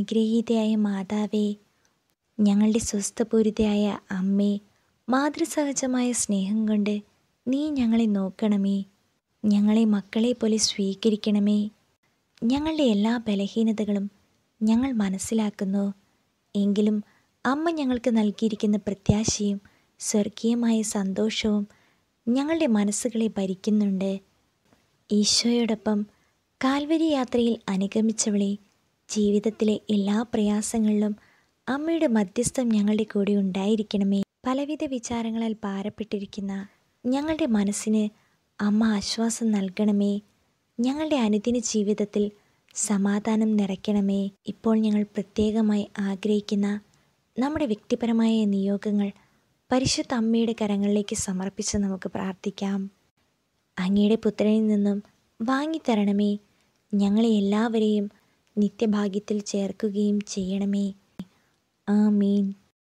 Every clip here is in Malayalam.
അനുഗ്രഹീതയായ മാതാവേ ഞങ്ങളുടെ സ്വസ്ഥപൂരിതയായ അമ്മേ മാതൃസഹജമായ സ്നേഹം കൊണ്ട് നീ ഞങ്ങളെ നോക്കണമേ ഞങ്ങളെ മക്കളെ പോലെ സ്വീകരിക്കണമേ ഞങ്ങളുടെ എല്ലാ ബലഹീനതകളും ഞങ്ങൾ മനസ്സിലാക്കുന്നു എങ്കിലും അമ്മ ഞങ്ങൾക്ക് നൽകിയിരിക്കുന്ന പ്രത്യാശയും സ്വർഗീയമായ സന്തോഷവും ഞങ്ങളുടെ മനസ്സുകളെ ഭരിക്കുന്നുണ്ട് ഈശോയോടൊപ്പം കാൽവരി യാത്രയിൽ അനുഗമിച്ചവളെ ജീവിതത്തിലെ എല്ലാ പ്രയാസങ്ങളിലും അമ്മയുടെ മധ്യസ്ഥം ഞങ്ങളുടെ കൂടെ ഉണ്ടായിരിക്കണമേ പലവിധ വിചാരങ്ങളാൽ ഭാരപ്പെട്ടിരിക്കുന്ന ഞങ്ങളുടെ മനസ്സിന് അമ്മ ആശ്വാസം നൽകണമേ ഞങ്ങളുടെ അനുദിന ജീവിതത്തിൽ സമാധാനം നിറയ്ക്കണമേ ഇപ്പോൾ ഞങ്ങൾ പ്രത്യേകമായി ആഗ്രഹിക്കുന്ന നമ്മുടെ വ്യക്തിപരമായ നിയോഗങ്ങൾ പരിശുദ്ധ അമ്മയുടെ കരങ്ങളിലേക്ക് സമർപ്പിച്ച് നമുക്ക് പ്രാർത്ഥിക്കാം അങ്ങയുടെ പുത്രനിൽ നിന്നും വാങ്ങിത്തരണമേ ഞങ്ങളെ എല്ലാവരെയും നിത്യഭാഗ്യത്തിൽ ചേർക്കുകയും ചെയ്യണമേ ആമീൻ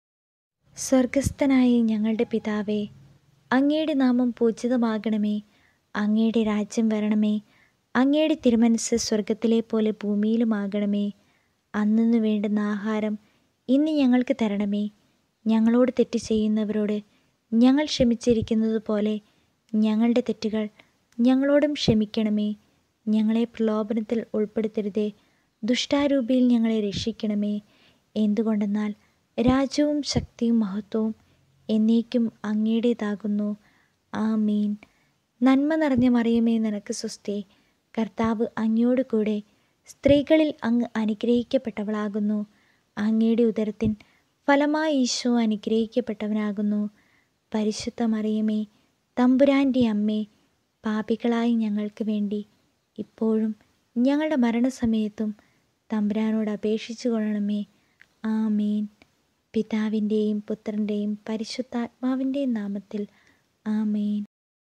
സ്വർഗസ്ഥനായ ഞങ്ങളുടെ പിതാവേ അങ്ങയുടെ നാമം പൂജിതമാകണമേ അങ്ങയുടെ രാജ്യം വരണമേ അങ്ങയുടെ തിരുമനസ് സ്വർഗത്തിലെ പോലെ ഭൂമിയിലുമാകണമേ അന്നു വേണ്ടുന്ന ആഹാരം ഇന്ന് ഞങ്ങൾക്ക് തരണമേ ഞങ്ങളോട് തെറ്റ് ചെയ്യുന്നവരോട് ഞങ്ങൾ ക്ഷമിച്ചിരിക്കുന്നത് പോലെ ഞങ്ങളുടെ തെറ്റുകൾ ഞങ്ങളോടും ക്ഷമിക്കണമേ ഞങ്ങളെ പ്രലോഭനത്തിൽ ഉൾപ്പെടുത്തരുതേ ദുഷ്ടാരൂപിയിൽ ഞങ്ങളെ രക്ഷിക്കണമേ എന്തുകൊണ്ടെന്നാൽ രാജ്യവും ശക്തിയും മഹത്വവും എന്നേക്കും അങ്ങയുടേതാകുന്നു ആമീൻ നന്മ നിറഞ്ഞ മറിയമേ നിനക്ക് സ്വസ്തി കർത്താവ് അങ്ങയോട് കൂടെ സ്ത്രീകളിൽ അങ്ങ് അനുഗ്രഹിക്കപ്പെട്ടവളാകുന്നു അങ്ങയുടെ ഉദരത്തിൻ ഫലമായി ഈശോ അനുഗ്രഹിക്കപ്പെട്ടവനാകുന്നു പരിശുദ്ധ മറിയമേ തമ്പുരാൻ്റെ അമ്മേ പാപികളായി ഞങ്ങൾക്ക് വേണ്ടി ഇപ്പോഴും ഞങ്ങളുടെ മരണസമയത്തും തമ്പുരാനോട് അപേക്ഷിച്ചു കൊള്ളണമേ ആമീൻ പിതാവിൻ്റെയും പുത്രൻ്റെയും പരിശുദ്ധാത്മാവിൻ്റെയും നാമത്തിൽ ആമേൻ